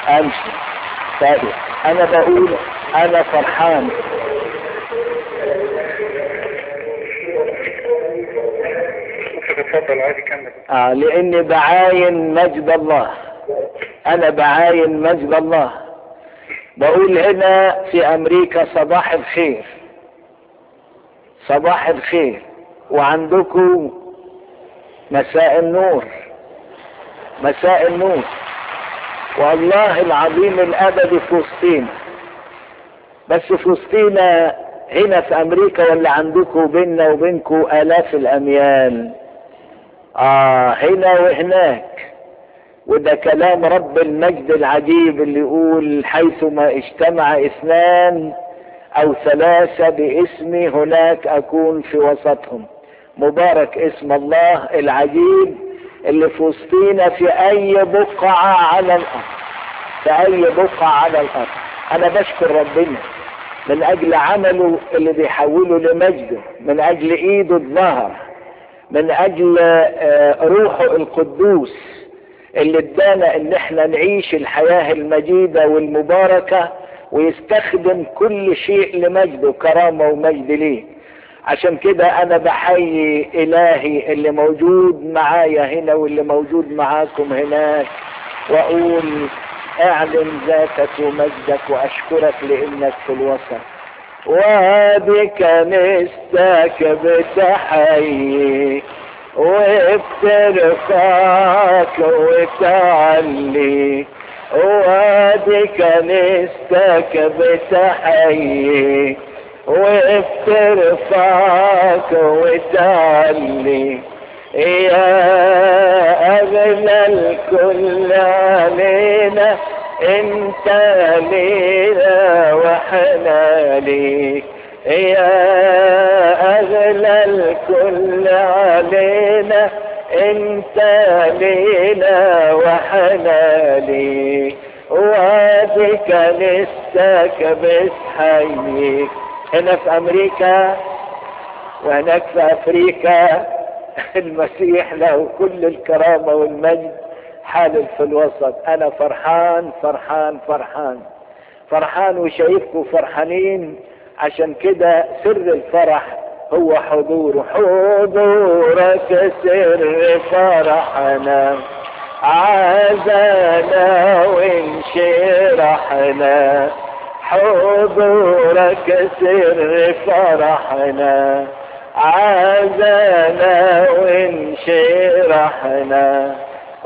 امشي طيب انا بقول انا فرحان اتفضل عادي كمل آه لاني بعاين مجد الله انا بعاين مجد الله بقول هنا في امريكا صباح الخير صباح الخير وعندكم مساء النور مساء النور والله العظيم الابدي في وسطينا بس في وسطينا هنا في امريكا ولا عندكم بيننا وبينكم الاف الاميال اه هنا وهناك وده كلام رب المجد العجيب اللي يقول حيثما اجتمع اثنان او ثلاثة باسمي هناك اكون في وسطهم مبارك اسم الله العجيب اللي في وسطينا في اي بقعة على الارض في اي بقعة على الارض انا بشكر ربنا من اجل عمله اللي بيحوله لمجده من اجل ايده الظهر من اجل روحه القدوس اللي ادانا ان احنا نعيش الحياة المجيدة والمباركة ويستخدم كل شيء لمجده كرامة ومجد ليه عشان كده انا بحيي الهي اللي موجود معايا هنا واللي موجود معاكم هناك واقول اعلن ذاتك ومجدك واشكرك لانك في الوسط وادي كنيستك بتحيي وبترفعك وتعلي وادي كنيستك بتحيي وبترفعك وتعلي يا أغلى الكل علينا انت لينا واحنا ليك يا أغلى الكل علينا انت لينا واحنا ليك وادي كنيستك بتحييك هنا في امريكا وهناك في افريقيا المسيح له كل الكرامة والمجد حالل في الوسط انا فرحان فرحان فرحان فرحان وشايفكم فرحانين عشان كده سر الفرح هو حضوره حضورك سر فرحنا عزانا وانشرحنا حضورك سر فرحنا عزانا وانشرحنا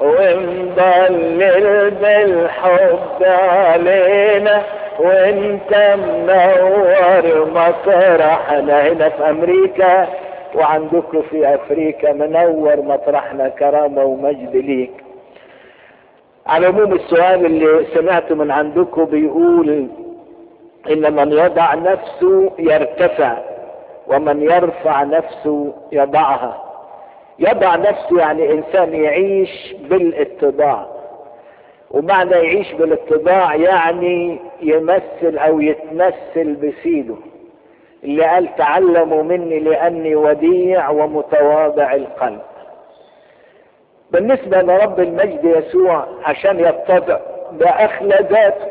ومضلل بالحب علينا وانت منور مطرحنا هنا في امريكا وعندكم في افريقيا منور مطرحنا كرامة ومجد ليك على عموم السؤال اللي سمعته من عندكم بيقول ان من يضع نفسه يرتفع ومن يرفع نفسه يضعها يضع نفسه يعني انسان يعيش بالاتضاع ومعنى يعيش بالاتضاع يعني يمثل او يتمثل بسيده اللي قال تعلموا مني لاني وديع ومتواضع القلب بالنسبة لرب المجد يسوع عشان يتضع ده اخلى ذاته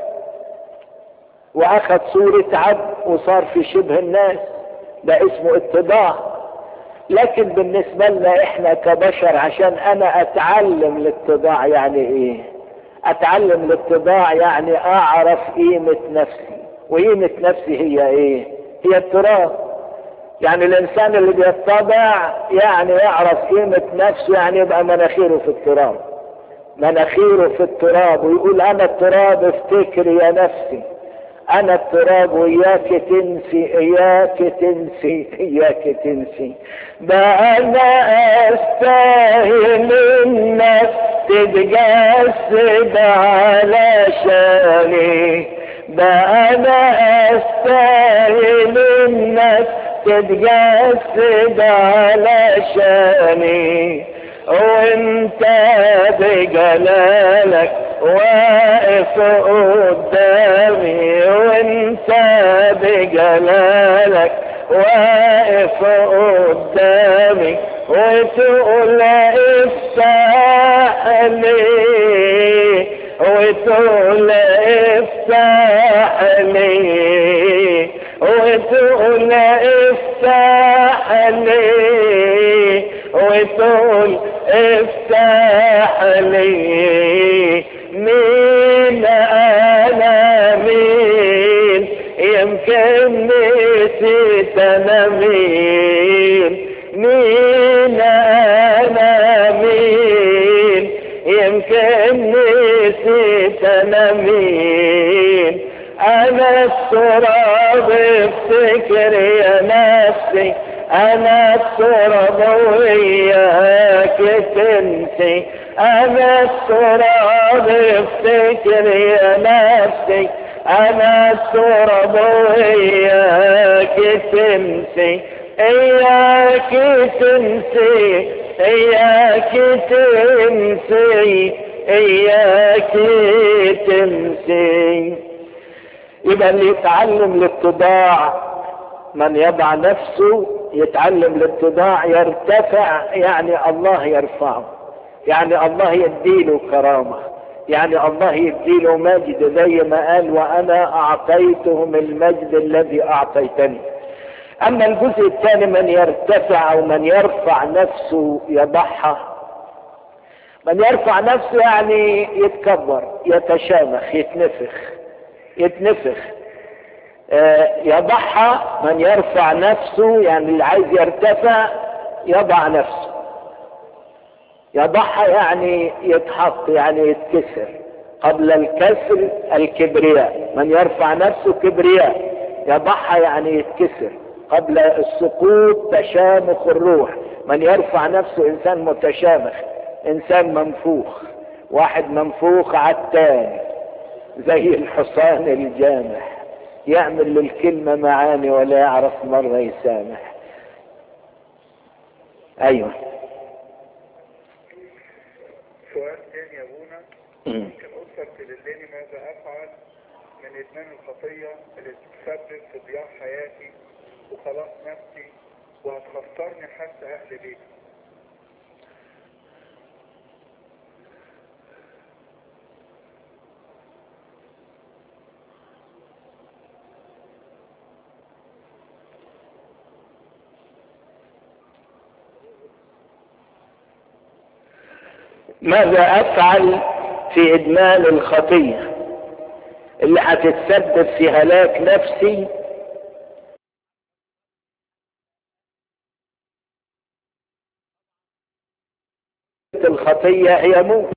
واخذ صورة عبد وصار في شبه الناس ده اسمه اتضاع لكن بالنسبة لنا احنا كبشر عشان انا اتعلم الاتضاع يعني ايه اتعلم الاتضاع يعني اعرف قيمة نفسي وقيمة نفسي هي ايه هي التراب يعني الانسان اللي بيتضع يعني يعرف قيمة نفسه يعني يبقى مناخيره في التراب مناخيره في التراب ويقول انا التراب افتكري يا نفسي انا التراب وياك تنسي اياك تنسي اياك تنسي ده انا استاهل انك تتجسد على شاني ده انا استاهل انك تتجسد على شاني وانت بجلالك واقف قدامي وانت بجلالك واقف قدامي وتقول افتح لي وتقول وتقول افتح لي وتقول افتح لي وتقول افتح لي مين انا مين يمكن نسيت انا مين مين انا مين يمكن نسيت انا مين انا التراب افتكر يا نفسي انا التراب وياك تنسي انا التراب افتكر يا نفسي انا التراب وياك تنسي اياك تنسي اياك تنسي اياك تنسي يبقى اللي يتعلم الاتضاع من يضع نفسه يتعلم الاتضاع يرتفع يعني الله يرفعه يعني الله يديله كرامة يعني الله يديله مجد زي ما قال وانا اعطيتهم المجد الذي اعطيتني اما الجزء الثاني من يرتفع او من يرفع نفسه يضحى من يرفع نفسه يعني يتكبر يتشامخ يتنفخ يتنفخ آه يضحى من يرفع نفسه يعني اللي عايز يرتفع يضع نفسه يضحى يعني يتحط يعني يتكسر قبل الكسر الكبرياء من يرفع نفسه كبرياء يضحى يعني يتكسر قبل السقوط تشامخ الروح من يرفع نفسه انسان متشامخ انسان منفوخ واحد منفوخ عالتاني زي الحصان الجامح يعمل للكلمة معاني ولا يعرف مرة يسامح ايوه سؤال تاني يا ابونا ممكن اسر تدلني ماذا افعل من ادمان الخطيه اللي تسبب في ضياع حياتي وخلاص نفسي وهتخسرني حتى اهل بيتي ماذا افعل في ادمان الخطيه اللي هتتسبب في هلاك نفسي الخطيه هي موت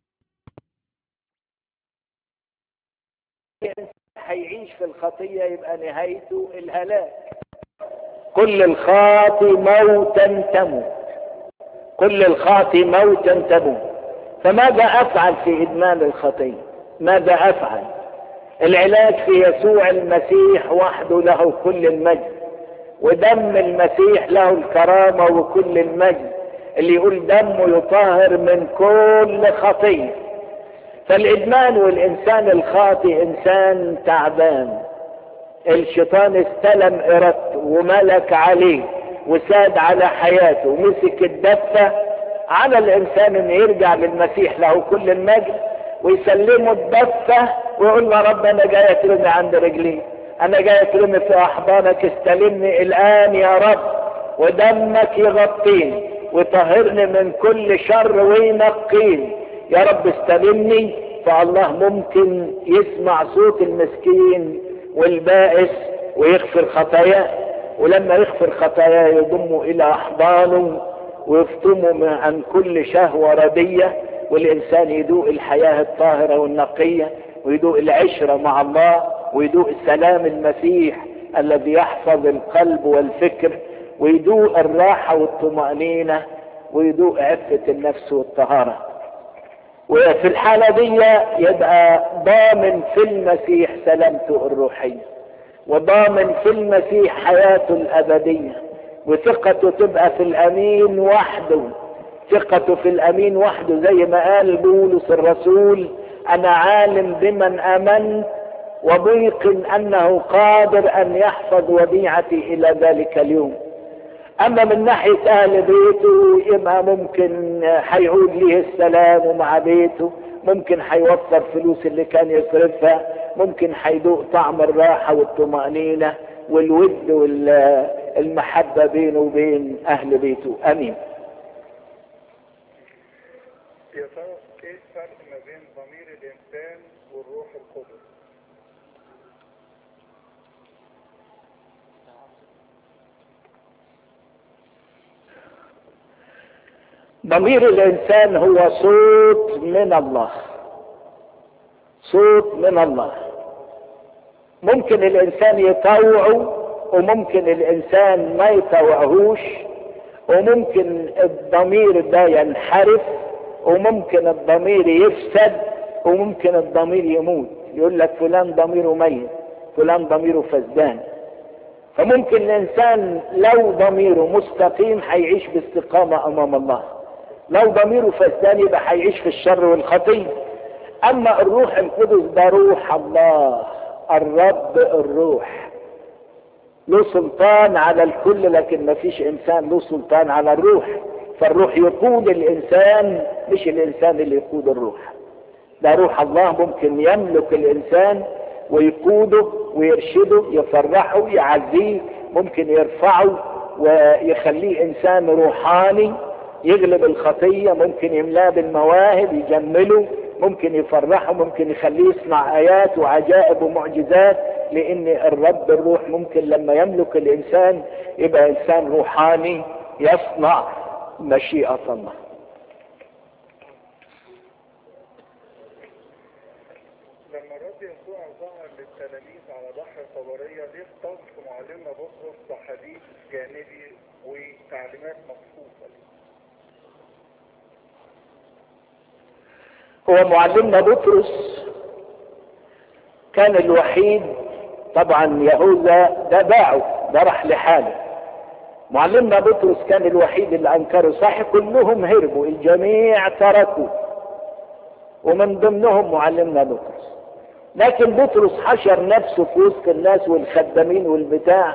هيعيش في الخطيه يبقى نهايته الهلاك كل الخاطي موتا تموت كل الخاطي موتا تموت فماذا افعل في ادمان الخطيه ماذا افعل العلاج في يسوع المسيح وحده له كل المجد ودم المسيح له الكرامه وكل المجد اللي يقول دمه يطهر من كل خطيه فالادمان والانسان الخاطئ انسان تعبان الشيطان استلم ارادته وملك عليه وساد على حياته ومسك الدفه على الانسان ان يرجع للمسيح له كل المجد ويسلمه الدفة ويقول له رب انا جاي اترمي عند رجلي انا جاي اترمي في احضانك استلمني الان يا رب ودمك يغطيني وطهرني من كل شر وينقيني يا رب استلمني فالله ممكن يسمع صوت المسكين والبائس ويغفر خطاياه ولما يغفر خطاياه يضمه الى احضانه ويفطموا عن كل شهوة ردية والإنسان يدوق الحياة الطاهرة والنقية ويدوق العشرة مع الله ويدوق السلام المسيح الذي يحفظ القلب والفكر ويدوق الراحة والطمأنينة ويدوق عفة النفس والطهارة وفي الحالة دي يبقى ضامن في المسيح سلامته الروحية وضامن في المسيح حياته الأبدية وثقته تبقى في الامين وحده ثقته في الامين وحده زي ما قال بولس الرسول انا عالم بمن امنت وبيقن انه قادر ان يحفظ وديعتي الى ذلك اليوم اما من ناحية اهل بيته يبقى ممكن هيعود ليه السلام مع بيته ممكن هيوفر فلوس اللي كان يصرفها ممكن هيدوق طعم الراحة والطمأنينة والود والمحبة بينه وبين أهل بيته أمين يا ترى ايه الفرق ما بين ضمير الانسان والروح القدس ضمير الإنسان هو صوت من الله صوت من الله ممكن الإنسان يطوعه وممكن الإنسان ما يطوعهوش وممكن الضمير ده ينحرف وممكن الضمير يفسد وممكن الضمير يموت يقول لك فلان ضميره ميت فلان ضميره فسدان فممكن الانسان لو ضميره مستقيم هيعيش باستقامه امام الله لو ضميره فسدان يبقى هيعيش في الشر والخطيه اما الروح القدس ده روح الله الرب الروح له سلطان على الكل لكن ما فيش انسان له سلطان على الروح فالروح يقود الانسان مش الانسان اللي يقود الروح ده روح الله ممكن يملك الانسان ويقوده ويرشده يفرحه يعزيه ممكن يرفعه ويخليه انسان روحاني يغلب الخطية ممكن يملاه بالمواهب يجمله ممكن يفرحه ممكن يخليه يصنع ايات وعجائب ومعجزات لان الرب الروح ممكن لما يملك الانسان يبقى انسان روحاني يصنع مشيئة الله لما الرب يسوع ظهر للتلاميذ على بحر طبرية ليه اختار في معلمنا بطرس بحديث جانبي وتعليمات مخصوصة هو معلمنا بطرس كان الوحيد طبعا يهوذا ده باعه ده راح لحاله معلمنا بطرس كان الوحيد اللي انكره صح كلهم هربوا الجميع تركوا ومن ضمنهم معلمنا بطرس لكن بطرس حشر نفسه في وسط الناس والخدامين والبتاع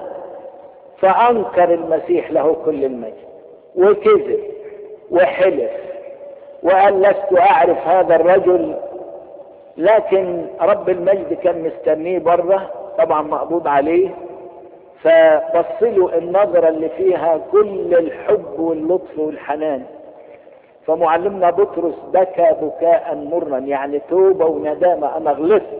فانكر المسيح له كل المجد وكذب وحلف وقال لست اعرف هذا الرجل لكن رب المجد كان مستنيه بره طبعا مقبوض عليه فبص له النظرة اللي فيها كل الحب واللطف والحنان فمعلمنا بطرس بكى بكاء مرا يعني توبة وندامة أنا غلطت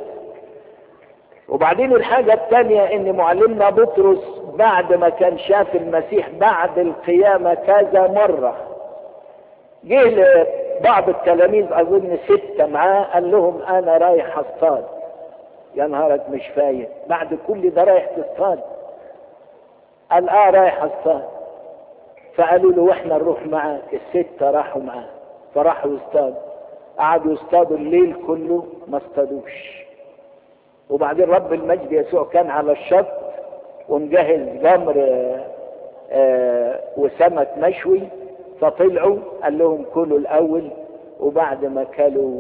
وبعدين الحاجة الثانية إن معلمنا بطرس بعد ما كان شاف المسيح بعد القيامة كذا مرة جه لبعض التلاميذ أظن ستة معاه قال لهم أنا رايح أصطاد يا نهارك مش فايت بعد كل ده رايح تصطاد قال اه رايح اصطاد فقالوا له واحنا نروح معاك الستة راحوا معاه فراحوا يصطادوا قعدوا يصطادوا الليل كله ما اصطادوش وبعدين رب المجد يسوع كان على الشط ومجهز جمر آه، آه، وسمك مشوي فطلعوا قال لهم كلوا الاول وبعد ما كلوا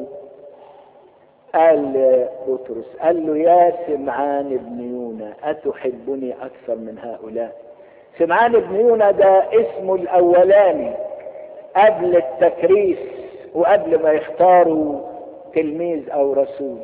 قال بطرس قال له يا سمعان ابن يونا أتحبني أكثر من هؤلاء سمعان ابن يونا ده اسمه الأولاني قبل التكريس وقبل ما يختاروا تلميذ أو رسول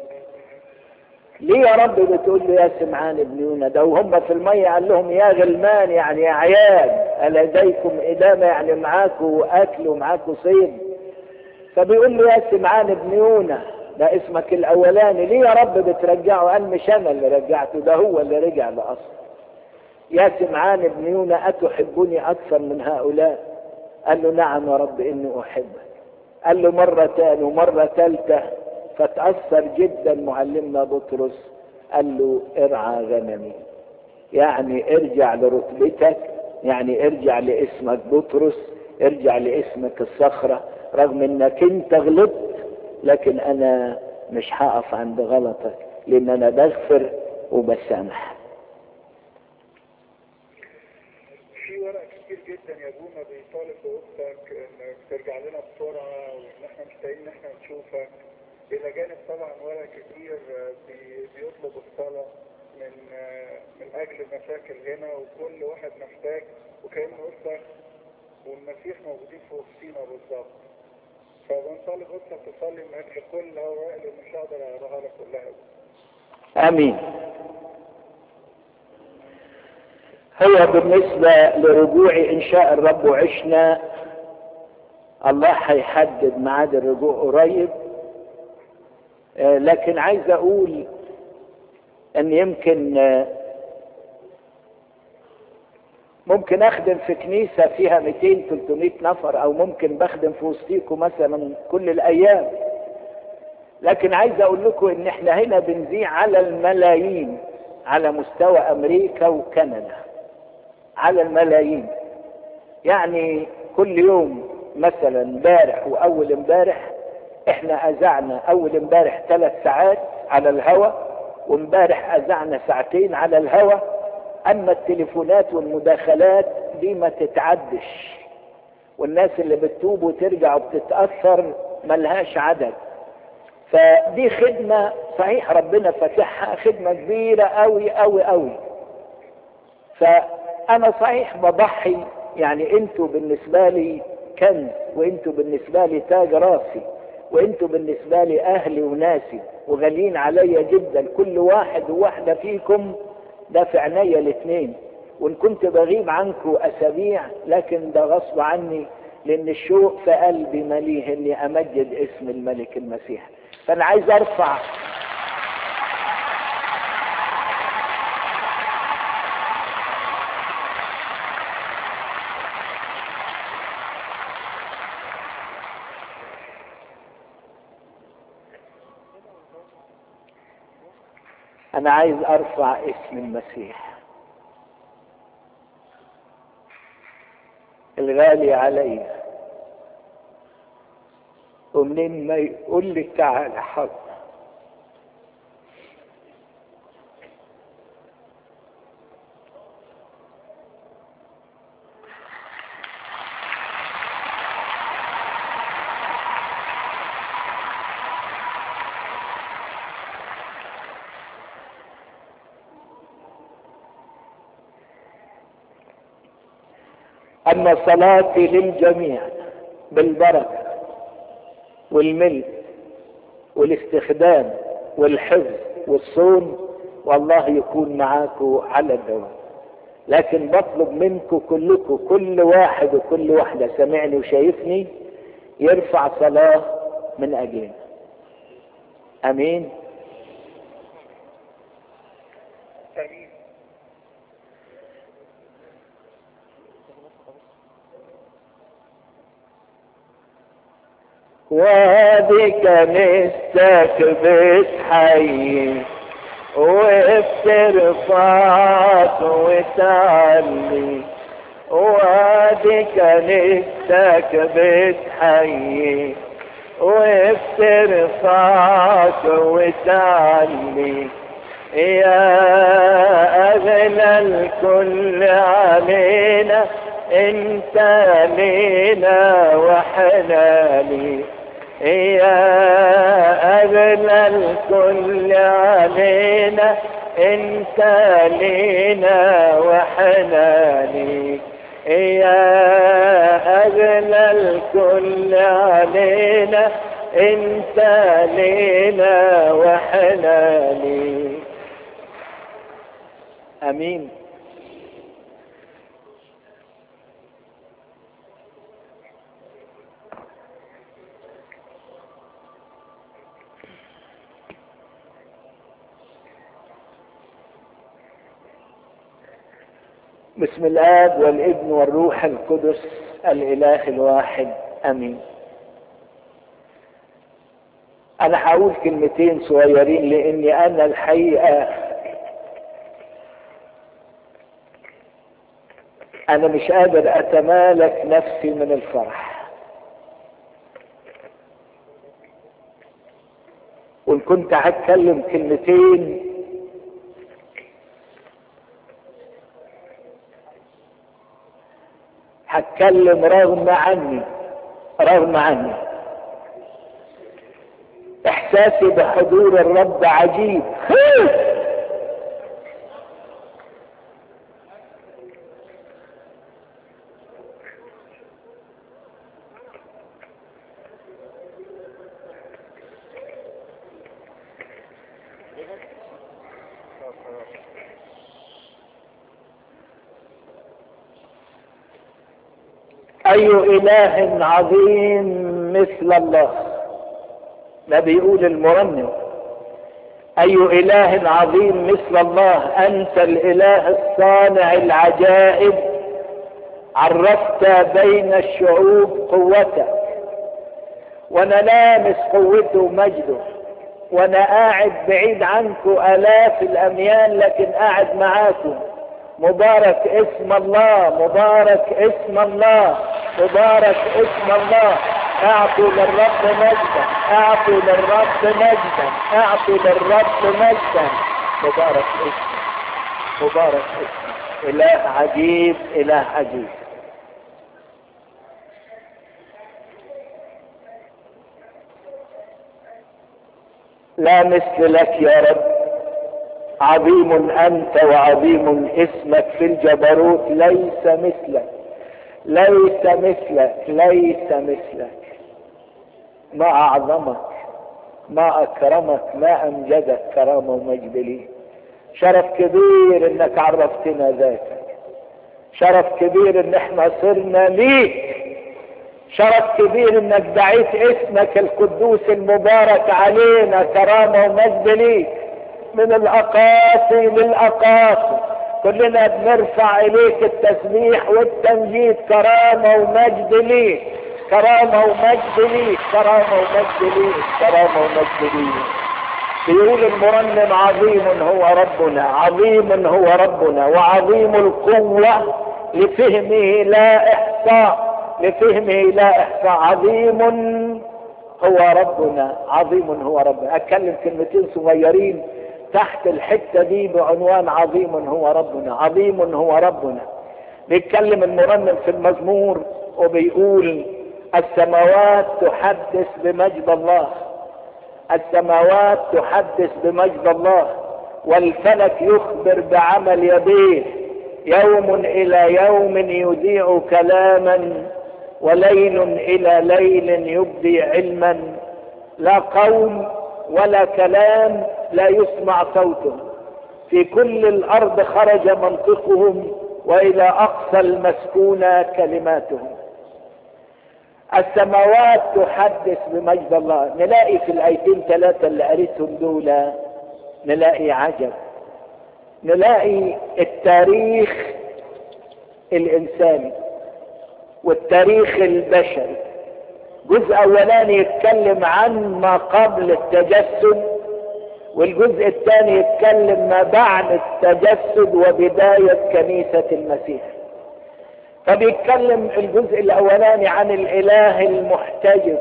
ليه يا رب بتقول له يا سمعان ابن يونا ده وهم في المية قال لهم يا غلمان يعني يا عيال ألديكم إدامة يعني معاكوا أكل ومعاكوا صيد فبيقول له يا سمعان ابن يونا ده اسمك الاولاني ليه يا رب بترجعه قال مش انا اللي رجعته ده هو اللي رجع لاصله يا سمعان ابن يونا اتحبني اكثر من هؤلاء قال له نعم يا رب اني احبك قال له مرة تاني ومرة ثالثة فتأثر جدا معلمنا بطرس قال له ارعى غنمي يعني ارجع لرتبتك يعني ارجع لاسمك بطرس ارجع لاسمك الصخرة رغم انك انت غلطت لكن انا مش هقف عند غلطك لان انا بغفر وبسامح في ورق كتير جدا يا ابونا بيطالب بوسطك انك ترجع لنا بسرعه وان احنا محتاجين ان احنا نشوفك الى جانب طبعا ورق كتير بي- بيطلب الصلاه من من اجل مشاكل هنا وكل واحد محتاج وكأن وسطك والمسيح موجودين في وسطينا بالظبط فبنطالب أسرة تصلي من أجل كل أوراق اللي مش هقدر أقراها لك كلها امين هو بالنسبة لرجوع إن شاء الرب وعشنا الله هيحدد ميعاد الرجوع قريب آه، لكن عايز أقول أن يمكن آه، ممكن أخدم في كنيسة فيها 200 300 نفر أو ممكن بخدم في وسطيكم مثلا كل الأيام لكن عايز أقول لكم إن إحنا هنا بنذيع على الملايين على مستوى أمريكا وكندا على الملايين يعني كل يوم مثلا امبارح واول امبارح احنا اذعنا اول امبارح ثلاث ساعات على الهواء وامبارح اذعنا ساعتين على الهواء اما التليفونات والمداخلات دي ما تتعدش والناس اللي بتتوب وترجع وبتتاثر ملهاش عدد فدي خدمه صحيح ربنا فاتحها خدمه كبيره قوي قوي قوي فانا صحيح بضحي يعني انتوا بالنسبه لي كنز وانتوا بالنسبه لي تاج راسي وانتوا بالنسبه لي اهلي وناسي وغاليين عليا جدا كل واحد وواحده فيكم ده في عينيا الاثنين وان كنت بغيب عنكم اسابيع لكن ده غصب عني لان الشوق في قلبي مليه اني امجد اسم الملك المسيح فانا عايز ارفع انا عايز ارفع اسم المسيح الغالي عليا ومنين ما يقول لي تعالى حق أما صلاتي للجميع بالبركة والملك والاستخدام والحفظ والصون والله يكون معاكم على الدوام لكن بطلب منكم كلكم كل واحد وكل واحدة سمعني وشايفني يرفع صلاة من أجلنا أمين آمين وادي كنيستك بتحيي وبترفعك وتعلي وادي كنيستك بتحيي وبترفعك وتعلي يا أغلى الكل علينا انت لينا وحناني يا أغلى الكل علينا انت لينا وحناني يا أغلى الكل علينا انت لينا وحناني امين بسم الاب والابن والروح القدس الاله الواحد امين انا هقول كلمتين صغيرين لاني انا الحقيقه انا مش قادر اتمالك نفسي من الفرح وان كنت هتكلم كلمتين هتكلم رغم عني رغم عني احساسي بحضور الرب عجيب اي اله عظيم مثل الله ده بيقول المرنم اي اله عظيم مثل الله انت الاله الصانع العجائب عرفت بين الشعوب قوتك وانا لامس قوته ومجده وانا قاعد بعيد عنكم الاف الاميال لكن قاعد معاكم مبارك اسم الله مبارك اسم الله مبارك اسم الله اعطوا للرب مجدا اعطوا للرب مجدا اعطوا للرب مجدا مبارك اسم مبارك اسم اله عجيب اله عجيب لا مثل لك يا رب عظيم انت وعظيم اسمك في الجبروت ليس مثلك ليس مثلك ليس مثلك ما اعظمك ما اكرمك ما امجدك كرامه ومجد لي شرف كبير انك عرفتنا ذاتك شرف كبير ان احنا صرنا ليك شرف كبير انك دعيت اسمك القدوس المبارك علينا كرامه ومجد ليك من الاقاصي للاقاصي كلنا بنرفع اليك التسبيح والتمجيد كرامه ومجد ليك كرامه ومجد ليك كرامه ومجد ليك كرامه ومجد ليك بيقول المرنم عظيم هو ربنا عظيم هو ربنا وعظيم القوه لفهمه لا احصاء لفهمه لا احصاء عظيم هو ربنا عظيم هو ربنا اتكلم كلمتين صغيرين تحت الحته دي بعنوان عظيم هو ربنا عظيم هو ربنا بيتكلم المرنم في المزمور وبيقول السماوات تحدث بمجد الله السماوات تحدث بمجد الله والفلك يخبر بعمل يديه يوم الى يوم يذيع كلاما وليل الى ليل يبدي علما لا قول ولا كلام لا يسمع صوتهم في كل الارض خرج منطقهم والى اقصى المسكونه كلماتهم السماوات تحدث بمجد الله نلاقي في الايتين ثلاثه اللي قريتهم دول نلاقي عجب نلاقي التاريخ الانساني والتاريخ البشري جزء اولاني يتكلم عن ما قبل التجسد والجزء الثاني يتكلم ما بعد التجسد وبداية كنيسة المسيح فبيتكلم الجزء الاولاني عن الاله المحتجب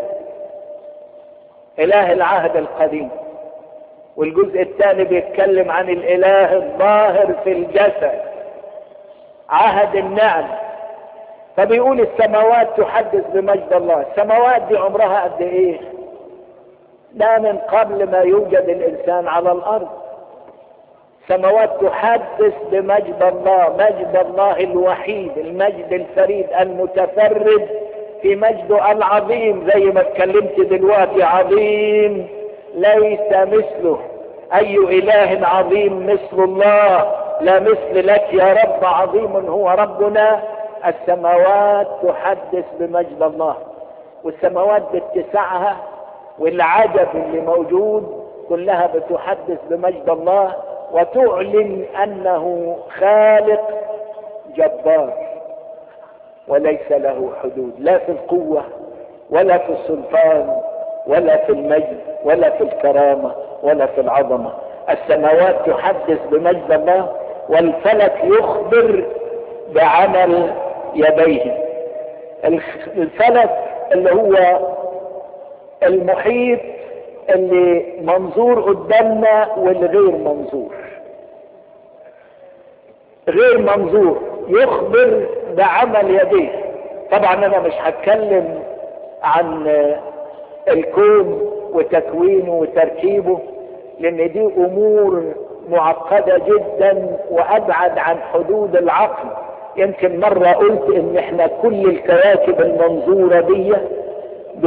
اله العهد القديم والجزء الثاني بيتكلم عن الاله الظاهر في الجسد عهد النعم فبيقول السماوات تحدث بمجد الله السماوات دي عمرها قد ايه لا من قبل ما يوجد الانسان على الارض سماوات تحدث بمجد الله مجد الله الوحيد المجد الفريد المتفرد في مجده العظيم زي ما اتكلمت دلوقتي عظيم ليس مثله اي اله عظيم مثل الله لا مثل لك يا رب عظيم هو ربنا السماوات تحدث بمجد الله والسماوات باتساعها والعجب اللي موجود كلها بتحدث بمجد الله وتعلن انه خالق جبار وليس له حدود لا في القوه ولا في السلطان ولا في المجد ولا في الكرامه ولا في العظمه السماوات تحدث بمجد الله والفلك يخبر بعمل يديه الفلك اللي هو المحيط اللي منظور قدامنا والغير منظور غير منظور يخبر بعمل يديه طبعا انا مش هتكلم عن الكون وتكوينه وتركيبه لان دي امور معقدة جدا وابعد عن حدود العقل يمكن مرة قلت ان احنا كل الكواكب المنظورة دي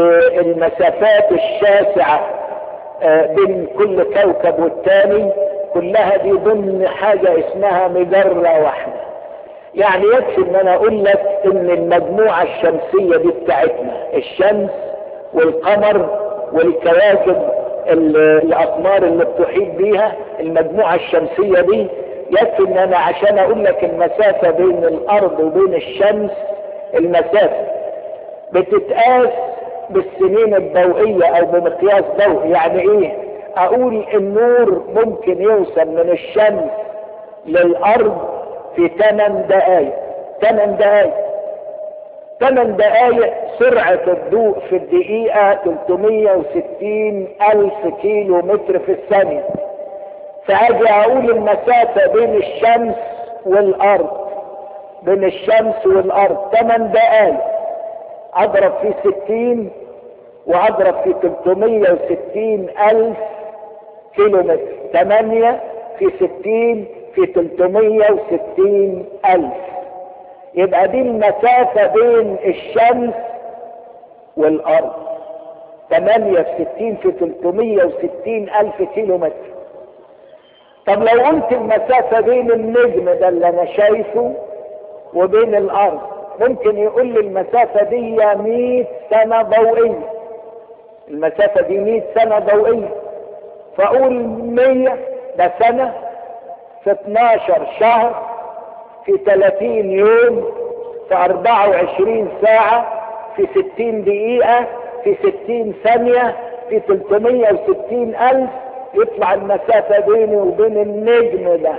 بالمسافات الشاسعة بين كل كوكب والتاني كلها دي ضمن حاجة اسمها مجرة واحدة يعني يكفي ان انا اقول لك ان المجموعة الشمسية دي بتاعتنا الشمس والقمر والكواكب الاقمار اللي بتحيط بيها المجموعة الشمسية دي يكفي ان انا عشان اقول لك المسافة بين الارض وبين الشمس المسافة بتتقاس بالسنين الضوئية او بمقياس ضوئي يعني ايه اقول النور ممكن يوصل من الشمس للارض في 8 دقائق 8 دقائق 8 دقائق سرعة الضوء في الدقيقة 360 ألف كيلو متر في الثانية فأجي أقول المسافة بين الشمس والأرض بين الشمس والأرض 8 دقائق أضرب في 60 وأضرب في 360 ألف كيلو متر 8 في 60 في 360 ألف يبقى دي المسافة بين الشمس والأرض 8 في 60 في 360 ألف كيلو متر طب لو قلت المسافة بين النجم ده اللي أنا شايفه وبين الأرض ممكن يقول لي المسافة دي 100 سنة ضوئية المسافة دي 100 سنة ضوئية فأقول 100 ده سنة في 12 شهر في 30 يوم في 24 ساعة في 60 دقيقة في 60 ثانية في 360 ألف يطلع المسافة بيني وبين النجم ده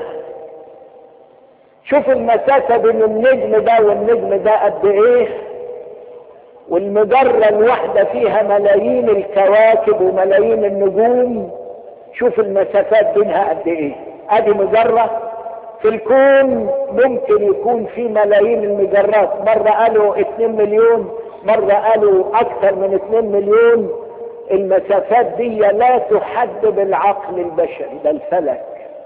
شوف المسافة بين النجم ده والنجم ده قد ايه والمجرة الواحدة فيها ملايين الكواكب وملايين النجوم شوف المسافات بينها قد ايه ادي مجرة في الكون ممكن يكون في ملايين المجرات مرة قالوا 2 مليون مرة قالوا اكثر من 2 مليون المسافات دي لا تحد بالعقل البشري ده الفلك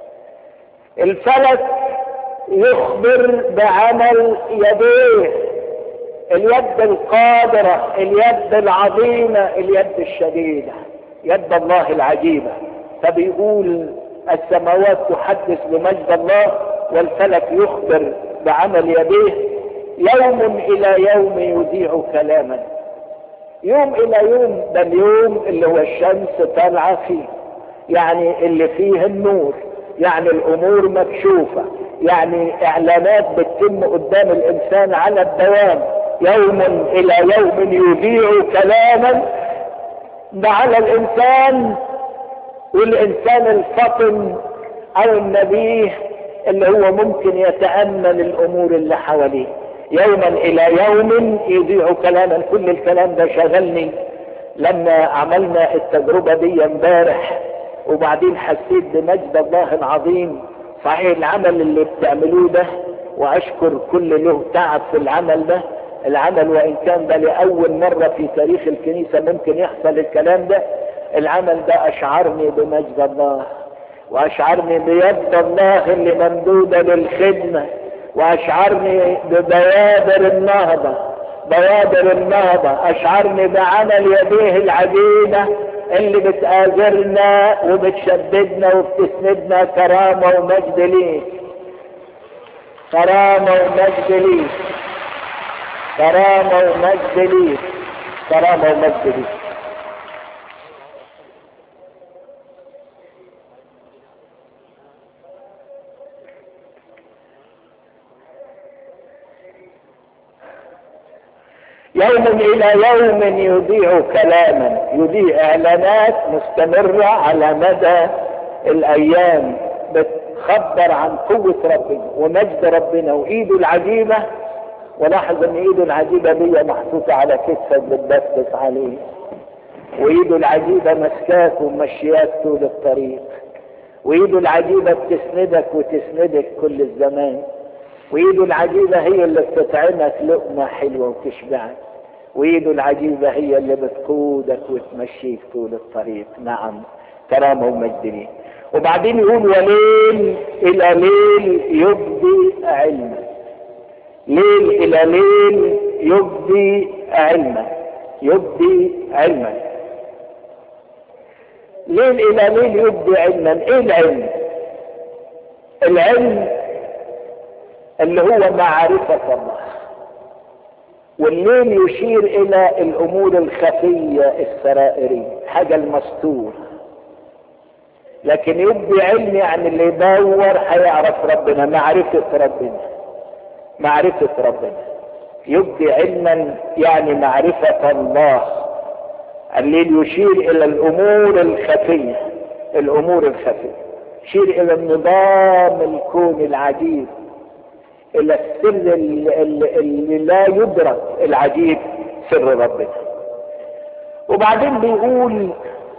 الفلك يخبر بعمل يديه اليد القادرة اليد العظيمة اليد الشديدة يد الله العجيبة فبيقول السماوات تحدث بمجد الله والفلك يخبر بعمل يديه يوم الى يوم يذيع كلاما يوم الى يوم ده اليوم اللي هو الشمس طالعه فيه يعني اللي فيه النور يعني الامور مكشوفه يعني اعلانات بتتم قدام الانسان على الدوام يوم الى يوم يذيع كلاما ده على الانسان والانسان الفطن او النبيه اللي هو ممكن يتامل الامور اللي حواليه يوما الى يوم يذيع كلاما كل الكلام ده شغلني لما عملنا التجربة دي امبارح وبعدين حسيت بمجد الله العظيم صحيح العمل اللي بتعملوه ده واشكر كل له تعب في العمل ده العمل وان كان ده لاول مرة في تاريخ الكنيسة ممكن يحصل الكلام ده العمل ده اشعرني بمجد الله واشعرني بيد الله اللي ممدودة للخدمة واشعرني ببوادر النهضة بوادر النهضة اشعرني بعمل يديه العجيبة اللي بتآزرنا وبتشددنا وبتسندنا كرامة ومجد ليك كرامة ومجد ليك كرامة ومجد ليك كرامة ومجد ليك يوم الى يوم يذيع كلاما يذيع اعلانات مستمرة على مدى الايام بتخبر عن قوة ربنا ومجد ربنا وايده العجيبة ولاحظ ان ايده العجيبة دي محطوطة على كتفك بتدفس عليه وايده العجيبة مسكاك ومشياك طول الطريق وايده العجيبة بتسندك وتسندك كل الزمان وايده العجيبة هي اللي بتطعمك لقمة حلوة وتشبعك وايده العجيبة هي اللي بتقودك وتمشيك طول الطريق نعم كرامة ومجد ليه وبعدين يقول وليل الى ليل يبدي علما ليل الى ليل يبدي علما يبدي علما ليل الى ليل يبدي علما ايه العلم العلم اللي هو معرفة الله والليل يشير الى الامور الخفية السرائرية حاجة المستور لكن يبدي علم يعني اللي يدور هيعرف ربنا معرفة ربنا معرفة ربنا يبدي علما يعني معرفة الله الليل يشير الى الامور الخفية الامور الخفية يشير الى النظام الكوني العجيب الى السر اللي, اللي لا يدرك العجيب سر ربنا وبعدين بيقول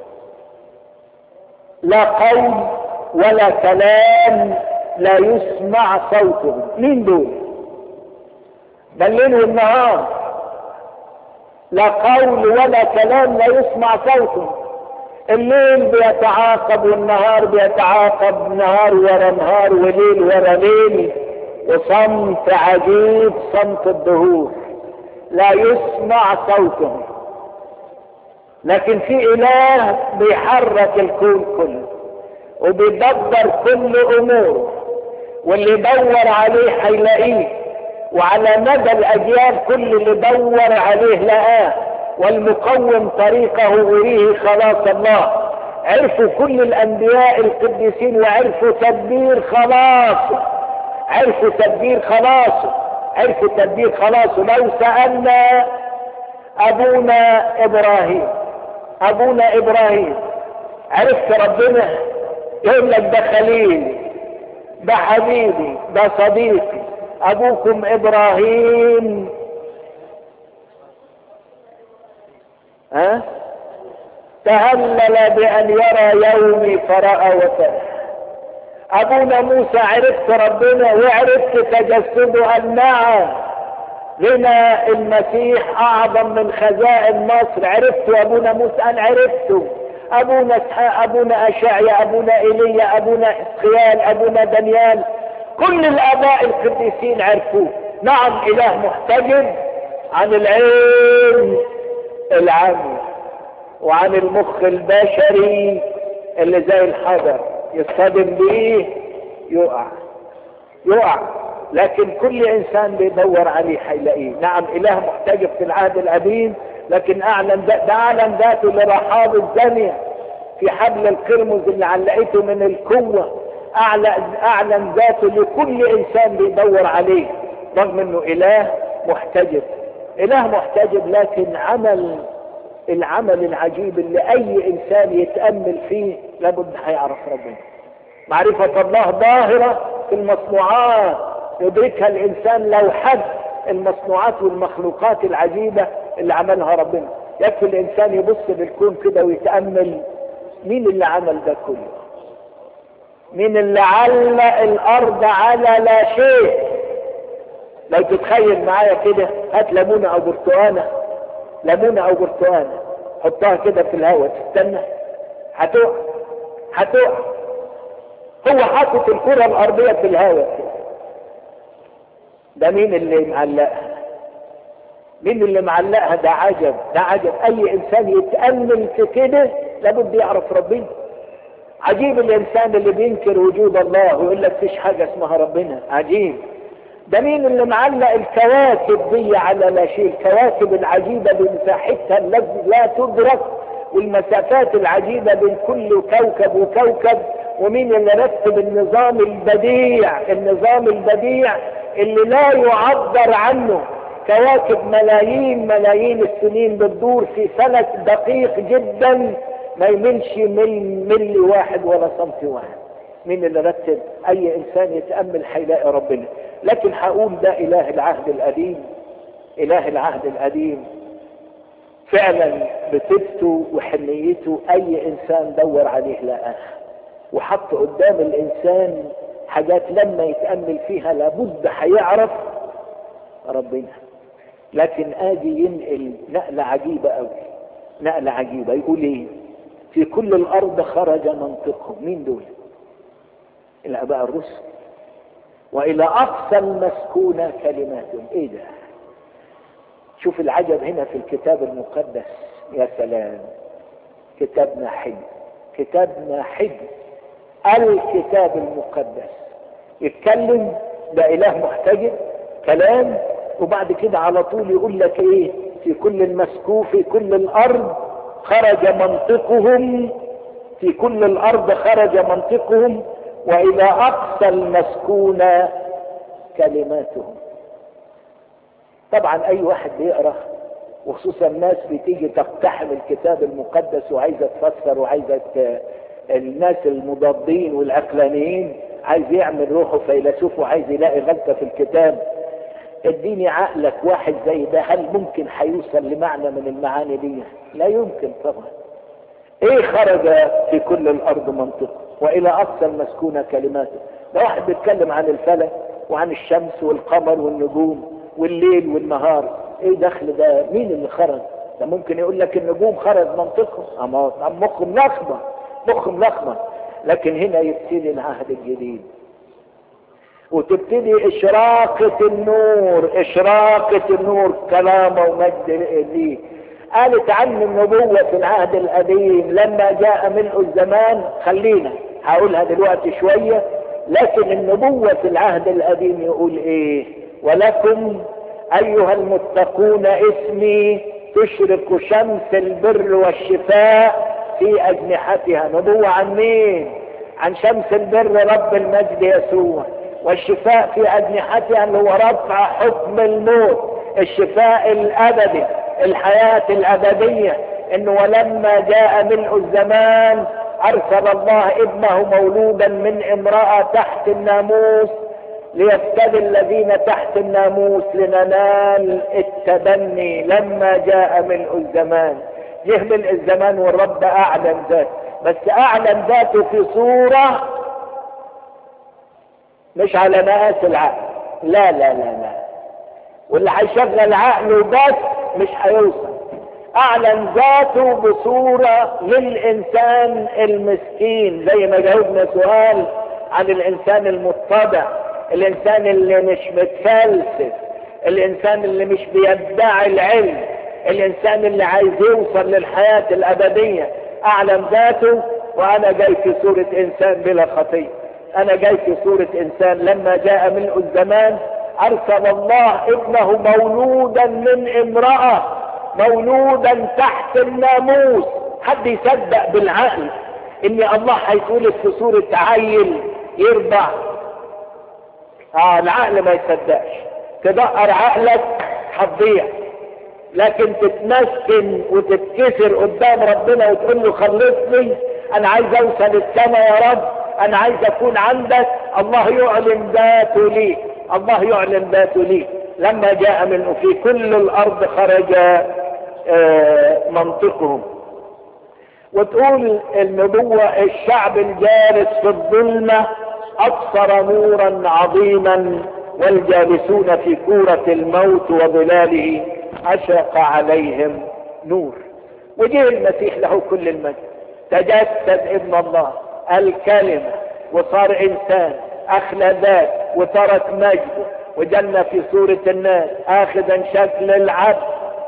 لا قول ولا كلام لا يسمع صوته مين دول ده الليل والنهار لا قول ولا كلام لا يسمع صوته الليل بيتعاقب والنهار بيتعاقب نهار ورا نهار وليل ورا ليل وصمت عجيب صمت الدهور لا يسمع صوته لكن في اله بيحرك الكون كله وبيدبر كل اموره واللي يدور عليه هيلاقيه وعلى مدى الاجيال كل اللي دور عليه لقاه والمقوم طريقه يريه خلاص الله عرفوا كل الانبياء القديسين وعرفوا تدبير خلاصه عرفوا تدبير خلاصه عرفوا تدبير خلاصه لو سألنا ابونا ابراهيم ابونا ابراهيم عرفت ربنا يقول لك ده خليلي ده حبيبي ده صديقي ابوكم ابراهيم ها تهلل بان يرى يومي فراى وفرح ابونا موسى عرفت ربنا وعرفت تجسده قال نعم لنا المسيح اعظم من خزائن مصر عرفته ابونا موسى قال عرفته ابونا اسحاق ابونا اشعيا ابونا ايليا ابونا اسخيال ابونا دانيال كل الاباء القديسين عرفوه نعم اله محتجب عن العين العامي وعن المخ البشري اللي زي الحجر يصطدم بيه يقع يقع لكن كل انسان بيدور عليه هيلاقيه نعم اله محتجب في العهد القديم لكن اعلن ده, ده اعلن ذاته لرحاب الزانية في حبل القرمز اللي علقته من القوة اعلن, أعلن ذاته لكل انسان بيدور عليه رغم انه اله محتجب اله محتجب لكن عمل العمل العجيب اللي اي انسان يتأمل فيه لابد هيعرف ربنا معرفة الله ظاهرة في المصنوعات يدركها الانسان لو حد المصنوعات والمخلوقات العجيبة اللي عملها ربنا يكفي الانسان يبص للكون كده ويتأمل مين اللي عمل ده كله مين اللي علق الارض على لا شيء لو تتخيل معايا كده هات ليمونة او برتقانة ليمونة او برتقانة حطها كده في الهواء تستنى هتقع هتقع هو حاطط الكرة الارضية في الهواء كده ده مين اللي معلقها مين اللي معلقها ده عجب ده عجب اي انسان يتأمل في كده لابد يعرف ربنا عجيب الانسان اللي بينكر وجود الله ويقول لك فيش حاجة اسمها ربنا عجيب ده مين اللي معلق الكواكب دي على لا شيء الكواكب العجيبة بمساحتها التي لا تدرك والمسافات العجيبة بين كل كوكب وكوكب ومين اللي رتب النظام البديع النظام البديع اللي لا يعبر عنه كواكب ملايين ملايين السنين بتدور في فلك دقيق جدا ما يملش من ملي واحد ولا سنتي واحد مين اللي رتب اي انسان يتأمل هيلاقي ربنا لكن هقول ده اله العهد القديم اله العهد القديم فعلا بطيبته وحنيته اي انسان دور عليه لقاه وحط قدام الانسان حاجات لما يتأمل فيها لابد هيعرف ربنا لكن ادي ينقل نقلة عجيبة قوي نقلة عجيبة يقول ايه في كل الارض خرج منطقهم مين دول الاباء الرسل والى اقصى المسكونة كلماتهم ايه ده شوف العجب هنا في الكتاب المقدس يا سلام كتابنا حلو كتابنا حلو الكتاب المقدس يتكلم ده اله محتجب كلام وبعد كده على طول يقول لك ايه في كل المسكوف في كل الارض خرج منطقهم في كل الارض خرج منطقهم والى اقصى المسكون كلماتهم طبعا اي واحد بيقرا وخصوصا الناس بتيجي تقتحم الكتاب المقدس وعايزه تفسر وعايزه الناس المضادين والعقلانيين عايز يعمل روحه فيلسوف وعايز يلاقي غلطه في الكتاب اديني عقلك واحد زي ده هل ممكن هيوصل لمعنى من المعاني دي لا يمكن طبعا ايه خرج في كل الارض منطق والى اقصى المسكونة كلماته ده واحد بيتكلم عن الفلك وعن الشمس والقمر والنجوم والليل والنهار ايه دخل ده مين اللي خرج ده ممكن يقول لك النجوم خرج منطقهم اما مخه ملخبط مخه ملخبط لكن هنا يبتدي العهد الجديد وتبتدي اشراقة النور اشراقة النور كلامه ومجد ليه قالت عن النبوة في العهد القديم لما جاء ملء الزمان خلينا هقولها دلوقتي شوية لكن النبوة في العهد القديم يقول ايه ولكم ايها المتقون اسمي تشرق شمس البر والشفاء في اجنحتها نبوة عن مين عن شمس البر رب المجد يسوع والشفاء في اجنحتها اللي هو رفع حكم الموت الشفاء الابدي الحياة الابدية انه ولما جاء ملء الزمان ارسل الله ابنه مولودا من امرأة تحت الناموس ليفتدي الذين تحت الناموس لننال التبني لما جاء ملء الزمان جه ملء الزمان والرب اعلن ذاته بس اعلن ذاته في صورة مش على مقاس العقل لا لا لا لا واللي هيشغل عقله بس مش هيوصل اعلن ذاته بصورة للانسان المسكين زي ما جاوبنا سؤال عن الانسان المتضع الانسان اللي مش متفلسف الانسان اللي مش بيدعي العلم الانسان اللي عايز يوصل للحياة الابدية اعلن ذاته وانا جاي في صورة انسان بلا خطية انا جاي في صورة انسان لما جاء ملء الزمان ارسل الله ابنه مولودا من امرأة مولودا تحت الناموس حد يصدق بالعقل ان الله هيتولد في صورة عيل يرضع اه العقل ما يصدقش تدقر عقلك هتضيع لكن تتمسكن وتتكسر قدام ربنا وتقول له خلصني انا عايز اوصل السماء يا رب انا عايز اكون عندك الله يعلن ذاته لي الله يعلن ذاته لي لما جاء منه في كل الارض خرج آه منطقهم وتقول النبوة الشعب الجالس في الظلمة ابصر نورا عظيما والجالسون في كورة الموت وظلاله اشرق عليهم نور وجه المسيح له كل المجد تجسد ابن الله الكلمة وصار انسان اخلى ذات وترك مجده وجن في صورة الناس اخذا شكل العبد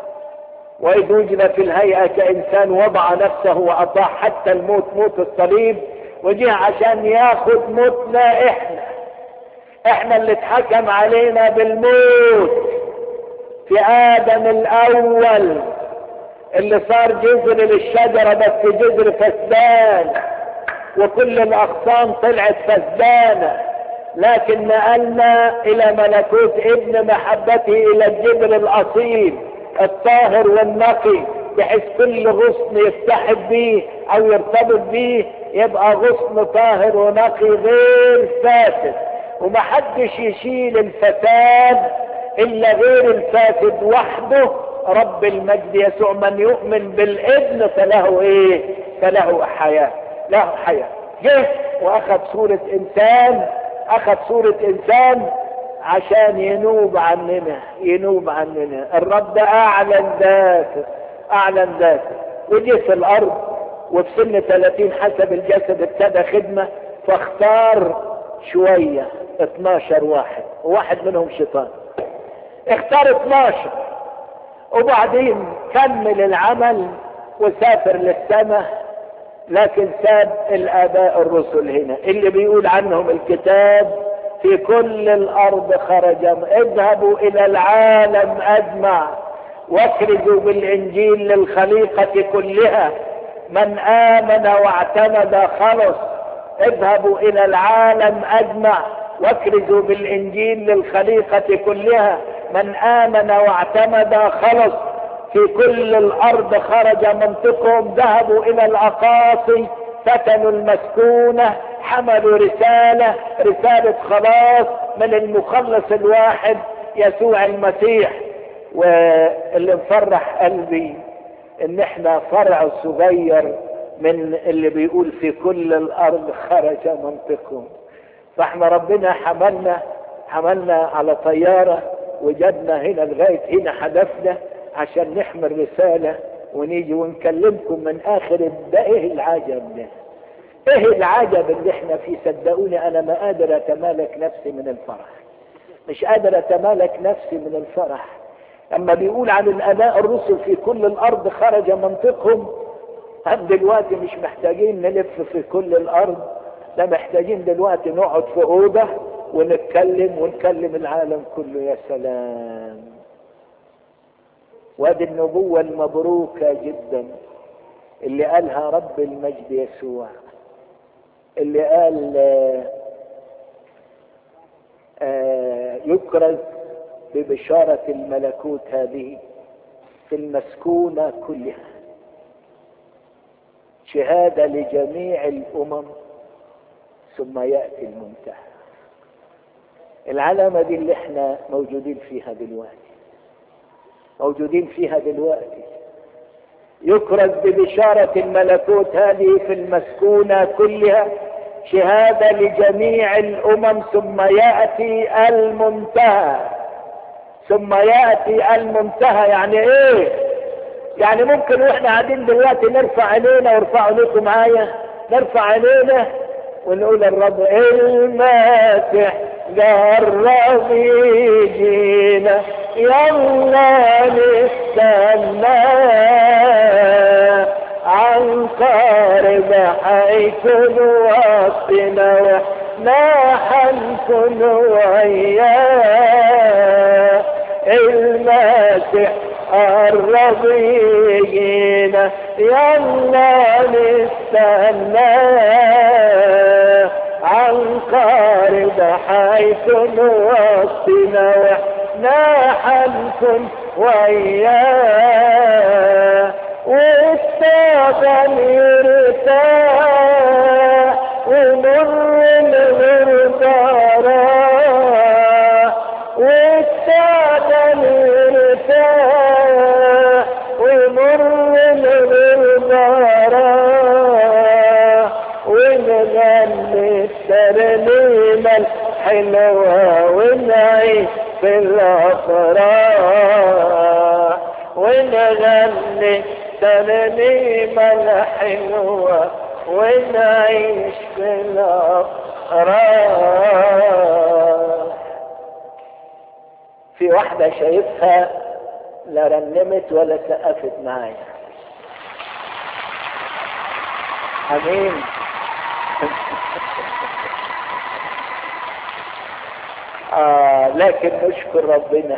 واذ وجد في الهيئة كانسان وضع نفسه واطاع حتى الموت موت الصليب وجه عشان ياخد موتنا احنا احنا اللي اتحكم علينا بالموت في ادم الاول اللي صار جذر للشجرة بس جذر فسدان وكل الاغصان طلعت فسدانة لكن نقلنا الى ملكوت ابن محبته الى الجبل الاصيل الطاهر والنقي بحيث كل غصن يفتحب بيه او يرتبط بيه يبقى غصن طاهر ونقي غير فاسد ومحدش يشيل الفساد الا غير الفاسد وحده رب المجد يسوع من يؤمن بالابن فله ايه فله حياة له حياة جه واخذ صورة انسان اخذ صورة انسان عشان ينوب عننا ينوب عننا الرب ده اعلن ذاته اعلن ذاته وجه في الارض وفي سن 30 حسب الجسد ابتدى خدمة فاختار شوية 12 واحد وواحد منهم شيطان اختار 12 وبعدين كمل العمل وسافر للسماء لكن ساب الاباء الرسل هنا اللي بيقول عنهم الكتاب في كل الارض خرج اذهبوا الى العالم اجمع واكرزوا بالانجيل للخليقة كلها من امن واعتمد خلص اذهبوا الى العالم اجمع واكرزوا بالانجيل للخليقة كلها من امن واعتمد خلص في كل الارض خرج منطقهم ذهبوا الى الاقاصي فتنوا المسكونة حملوا رسالة رسالة خلاص من المخلص الواحد يسوع المسيح واللي مفرح قلبي ان احنا فرع صغير من اللي بيقول في كل الارض خرج منطقهم فاحنا ربنا حملنا حملنا على طيارة وجدنا هنا لغاية هنا هدفنا عشان نحمل رسالة ونيجي ونكلمكم من اخر ده ايه العجب ده ايه العجب اللي احنا فيه صدقوني انا ما قادر اتمالك نفسي من الفرح مش قادر اتمالك نفسي من الفرح لما بيقول عن الاباء الرسل في كل الارض خرج منطقهم هم دلوقتي مش محتاجين نلف في كل الارض ده محتاجين دلوقتي نقعد في اوضه ونتكلم ونكلم العالم كله يا سلام وادي النبوة المبروكة جدا اللي قالها رب المجد يسوع اللي قال آه آه يكرز ببشارة الملكوت هذه في المسكونة كلها شهادة لجميع الأمم ثم يأتي المنتهى العلامة دي اللي احنا موجودين فيها دلوقتي موجودين فيها دلوقتي يكرز ببشارة الملكوت هذه في المسكونة كلها شهادة لجميع الأمم ثم يأتي المنتهى ثم يأتي المنتهى يعني ايه يعني ممكن واحنا قاعدين دلوقتي نرفع عينينا وارفعوا عينيكم معايا نرفع عينينا ونقول الرب الماسح جرب يجينا يلا نستنى عن قارب حيث وقتنا واحنا حنكون وياه الماسح قرب يجينا يلا نستنى عن قارب حيث وقتنا واحنا حنكون وياه والسادة يرتاح ومر الغردارة والسادة يرتاح ومر الغردارة ونغني الترنيمة الحلوة ونعيش في الأفراح ونغني الترنيمة الحلوة ونعيش في الأفراح في واحدة شايفها لا رنمت ولا سقفت معايا امين آه لكن نشكر ربنا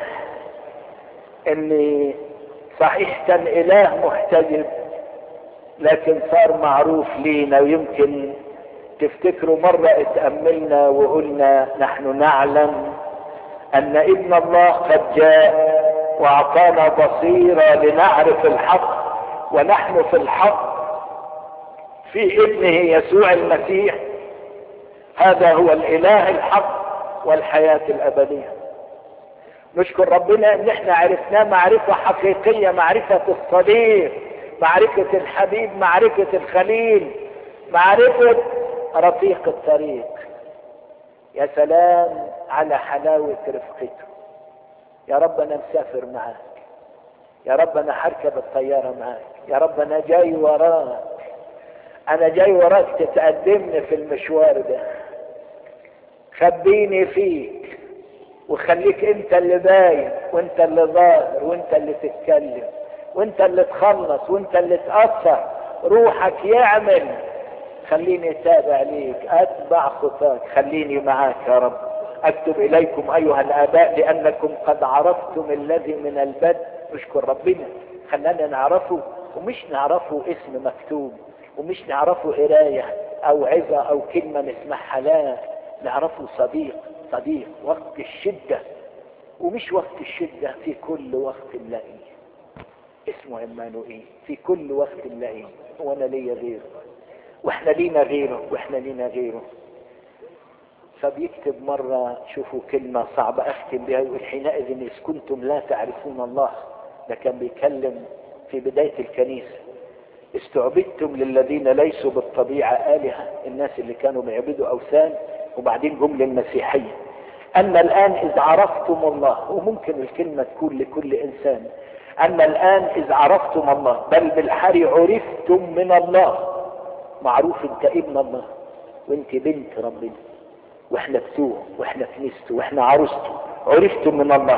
ان صحيح كان اله محتجب لكن صار معروف لينا ويمكن تفتكروا مرة اتأملنا وقلنا نحن نعلم ان ابن الله قد جاء واعطانا بصيرة لنعرف الحق ونحن في الحق في ابنه يسوع المسيح هذا هو الاله الحق والحياة الابدية نشكر ربنا ان احنا عرفناه معرفة حقيقية معرفة الصديق معرفة الحبيب معرفة الخليل معرفة رفيق الطريق يا سلام على حلاوة رفقته يا رب انا مسافر معاك يا رب انا هركب الطيارة معاك يا رب انا جاي وراك انا جاي وراك تتقدمني في المشوار ده خبيني فيك وخليك انت اللي باين وانت اللي ظاهر وانت اللي تتكلم وانت اللي تخلص وانت اللي تأثر روحك يعمل خليني تابع ليك اتبع خطاك خليني معاك يا رب اكتب اليكم ايها الاباء لانكم قد عرفتم الذي من البدء اشكر ربنا خلانا نعرفه ومش نعرفه اسم مكتوب ومش نعرفه قراية او عظة او كلمة نسمعها لا نعرفه صديق صديق وقت الشدة ومش وقت الشدة في كل وقت نلاقيه اسمه عمانوئيل في كل وقت نلاقيه وانا ليا غيره واحنا لينا غيره واحنا لينا غيره فبيكتب مرة شوفوا كلمة صعبة اختم بها يقول حينئذ اذ كنتم لا تعرفون الله ده كان بيتكلم في بداية الكنيسة استعبدتم للذين ليسوا بالطبيعة آلهة الناس اللي كانوا بيعبدوا أوثان وبعدين جم للمسيحية أما الآن إذ عرفتم الله وممكن الكلمة تكون لكل إنسان أما الآن إذ عرفتم الله بل بالحري عرفتم من الله معروف أنت ابن الله وأنت بنت ربنا وإحنا بتوعه وإحنا كنيسته وإحنا عروسته عرفتم من الله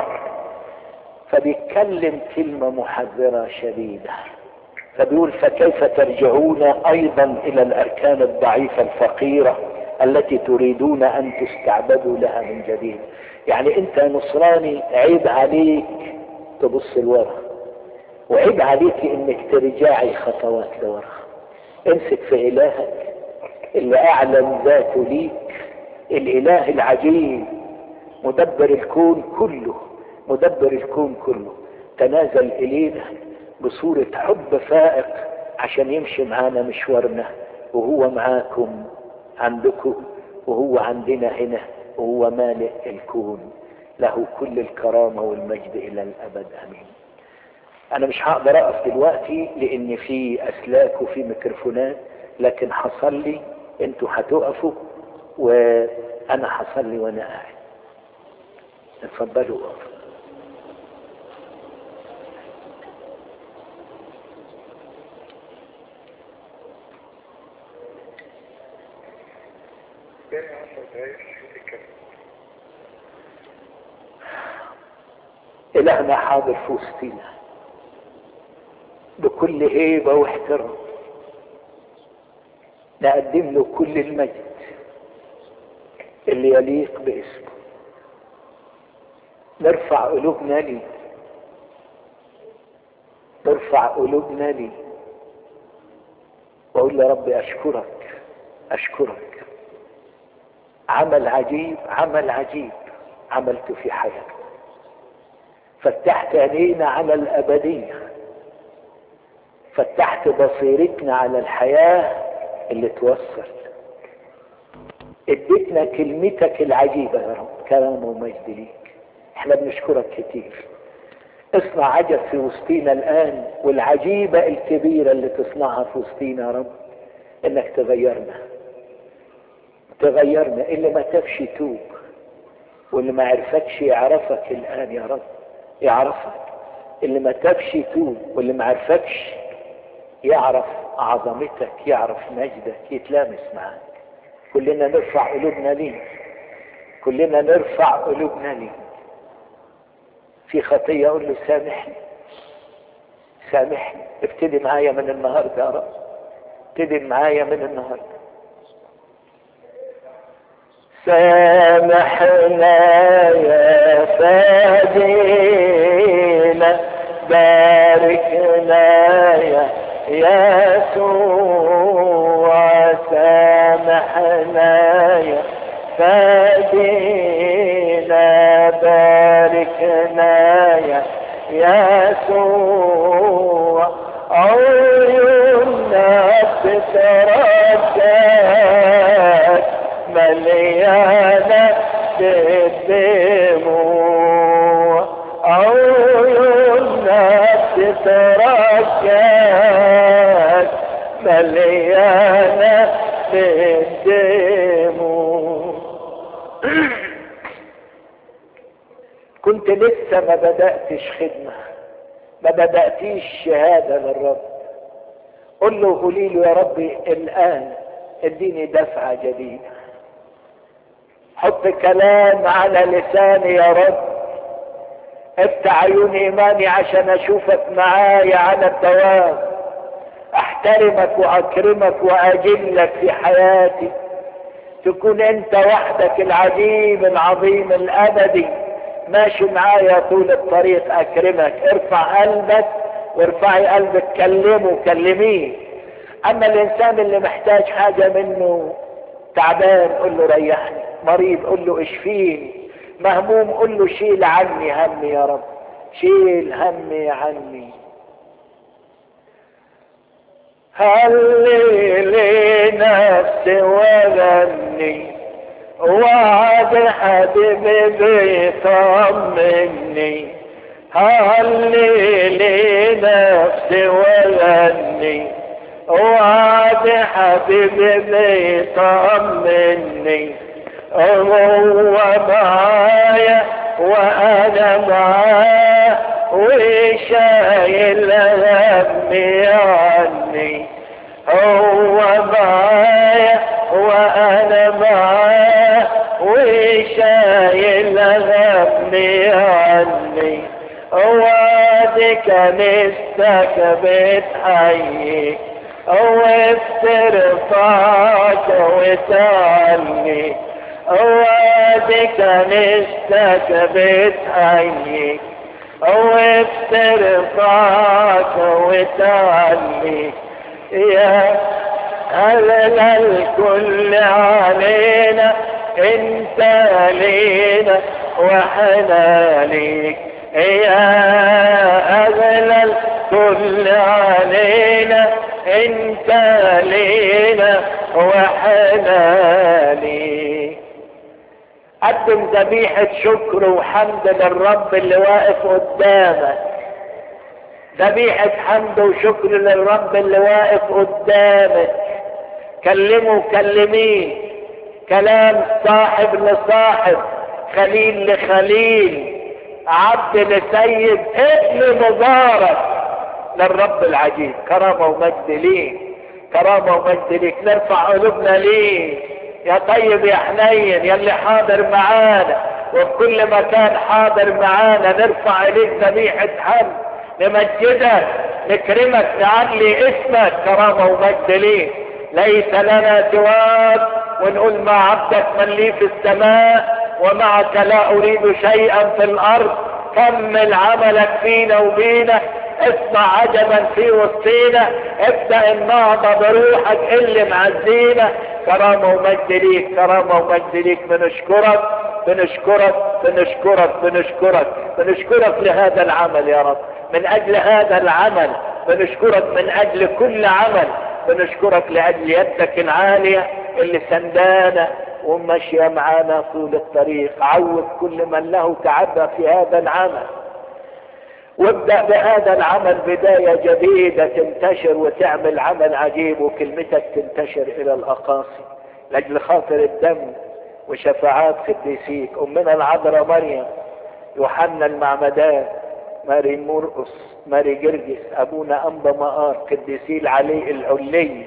فبيتكلم كلمة محذرة شديدة فبيقول فكيف ترجعون ايضا الى الاركان الضعيفة الفقيرة التي تريدون ان تستعبدوا لها من جديد يعني انت نصراني عيب عليك تبص لورا وعيب عليك انك ترجعي خطوات لورا امسك في الهك اللي اعلن ذاته ليك الاله العجيب مدبر الكون كله مدبر الكون كله تنازل الينا بصورة حب فائق عشان يمشي معانا مشوارنا وهو معاكم عندكم وهو عندنا هنا وهو مالئ الكون له كل الكرامة والمجد إلى الأبد أمين أنا مش هقدر أقف دلوقتي لأن في أسلاك وفي ميكروفونات لكن هصلي أنتوا هتقفوا وأنا هصلي وأنا قاعد اتفضلوا اقفوا باقي عشر دقايق تتكلم إلهنا حاضر في وسطينا بكل هيبة واحترام نقدم له كل المجد اللي يليق باسمه نرفع قلوبنا ليه نرفع قلوبنا ليه واقول يا رب اشكرك اشكرك عمل عجيب عمل عجيب عملته في حياتي فتحت عينينا على الأبدية فتحت بصيرتنا على الحياة اللي توصل اديتنا كلمتك العجيبة يا رب كرامة ومجد ليك احنا بنشكرك كتير اصنع عجب في وسطينا الآن والعجيبة الكبيرة اللي تصنعها في وسطينا يا رب انك تغيرنا تغيرنا اللي ما تفش توب واللي ما عرفكش يعرفك الآن يا رب يعرفك اللي ما تبش توب واللي ما عرفكش يعرف عظمتك يعرف مجدك يتلامس معاك كلنا نرفع قلوبنا ليك كلنا نرفع قلوبنا ليك في خطية اقول له سامحني سامحني ابتدي معايا من النهارده يا رب ابتدي معايا من النهارده سامحنا يا فادينا باركنا يا يسوع سامحنا يا فادينا باركنا يا يسوع عيوننا بتترجاك مليانة بالدموع عيوننا بتترجاك مليانة بالدموع كنت لسه ما بدأتش خدمة ما بدأتيش شهادة للرب قل له قولي له يا ربي الآن اديني دفعة جديدة حط كلام على لساني يا رب افتح عيون ايماني عشان اشوفك معايا على الدوام احترمك واكرمك واجلك في حياتي تكون انت وحدك العجيب العظيم الابدي ماشي معايا طول الطريق اكرمك ارفع قلبك وارفعي قلبك كلمه كلميه اما الانسان اللي محتاج حاجه منه تعبان قل له ريحني مريض قل له اشفيني مهموم قل له شيل عني همي يا رب شيل همي عني هللي نفسي وغني وعد حبيبي بيطمني هللي نفسي وغني وعد حبيبي بيطمني هو معايا وانا معاه وشايل همي عني هو معايا وانا معاه وشايل همي عني وادي كنيستك بتحييك وبترفعك وتعني وادي كنيستك بتحييك وبترفعك وتعني يا أغلى الكل علينا انت لينا واحنا ليك يا أغلى الكل علينا انت لينا واحنا ليك قدم ذبيحة شكر وحمد للرب اللي واقف قدامك ذبيحة حمد وشكر للرب اللي واقف قدامك كلمه كلميه كلام صاحب لصاحب خليل لخليل عبد لسيد ابن مبارك للرب العجيب كرامة ومجد ليه كرامة ومجد ليك نرفع قلوبنا ليه يا طيب يا حنين يا اللي حاضر معانا وفي كل مكان حاضر معانا نرفع اليك ذبيحة حمد نمجدك نكرمك نعلي اسمك كرامة ومجد ليك ليس لنا سواك ونقول مع عبدك من لي في السماء ومعك لا اريد شيئا في الارض كمل عملك فينا وبينا اصنع عجبا في وسطينا ابدا النهضه بروحك اللي معزينا كرامه ومجد ليك كرامه ومجد ليك بنشكرك بنشكرك بنشكرك بنشكرك بنشكرك لهذا العمل يا رب من اجل هذا العمل بنشكرك من اجل كل عمل بنشكرك لاجل يدك العاليه اللي سندانا وماشيه معانا طول الطريق عوض كل من له تعبى في هذا العمل وابدأ بهذا العمل بداية جديدة تنتشر وتعمل عمل عجيب وكلمتك تنتشر إلى الأقاصي لأجل خاطر الدم وشفاعات قديسيك أمنا العذراء مريم يوحنا المعمدان ماري مرقس ماري جرجس أبونا أنبا مقار قديسي العلي العلي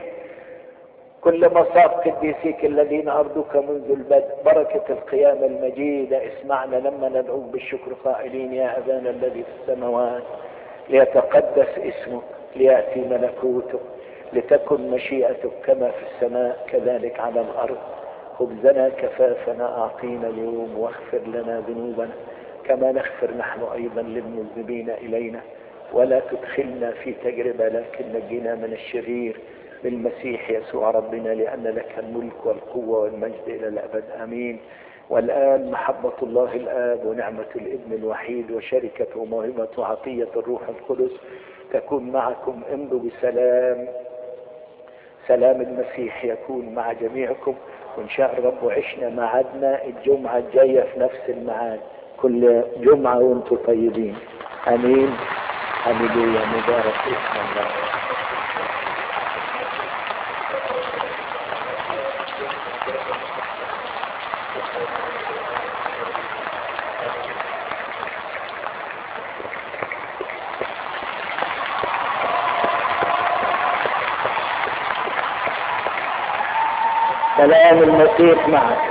كل مصاب قديسيك الذين أرضوك منذ البدء بركة القيامة المجيدة اسمعنا لما ندعوك بالشكر قائلين يا أبانا الذي في السماوات ليتقدس اسمك ليأتي ملكوتك لتكن مشيئتك كما في السماء كذلك على الأرض خبزنا كفافنا أعطينا اليوم واغفر لنا ذنوبنا كما نغفر نحن أيضا للمذنبين إلينا ولا تدخلنا في تجربة لكن نجينا من الشرير بالمسيح يسوع ربنا لأن لك الملك والقوة والمجد إلى الأبد آمين والآن محبة الله الآب ونعمة الابن الوحيد وشركة وموهبة وعطية الروح القدس تكون معكم امضوا بسلام سلام المسيح يكون مع جميعكم وإن شاء الرب وعشنا معادنا الجمعة الجاية في نفس الميعاد كل جمعة وانتم طيبين امين هللويا مبارك اسم الله سلام المسيح معك